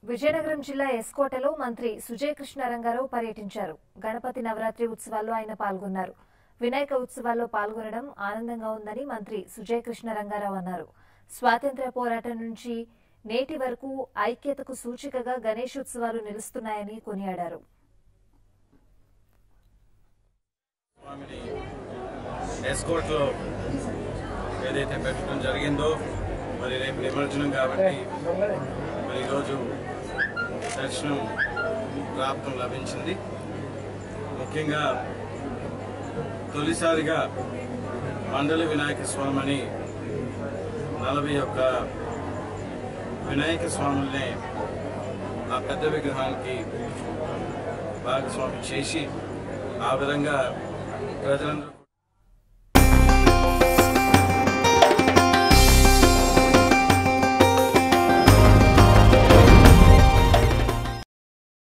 విజయనగరం జిల్లా ఎస్కోటలో మంత్రి సుజయ్ కృష్ణారంగారావు పర్యటించారు గణపతి నవరాత్రి ఉత్సవాల్లో ఆయన పాల్గొన్నారు వినాయక ఉత్సవాల్లో పాల్గొనడం ఆనందంగా ఉందని మంత్రి సుజయ్ కృష్ణారంగారావు అన్నారు స్వాతంత్ర్య పోరాటం నుంచి నేటి వరకు ఐక్యతకు సూచికగా గణేశోత్సవాలు నిలుస్తున్నాయని కొనియాడారు స్వామిని ఎస్కోట్లో ఏదైతే పెట్టడం జరిగిందో మరి రేపు నిమజ్జనం కాబట్టి మరి ఈరోజు దర్శనం ప్రాప్తం లభించింది ముఖ్యంగా తొలిసారిగా మండలి వినాయక స్వామిని నలభై ఒక్క వినాయక స్వాముల్ని ఆ పెద్ద విగ్రహానికి భాగస్వామి చేసి ఆ విధంగా ప్రజలందరూ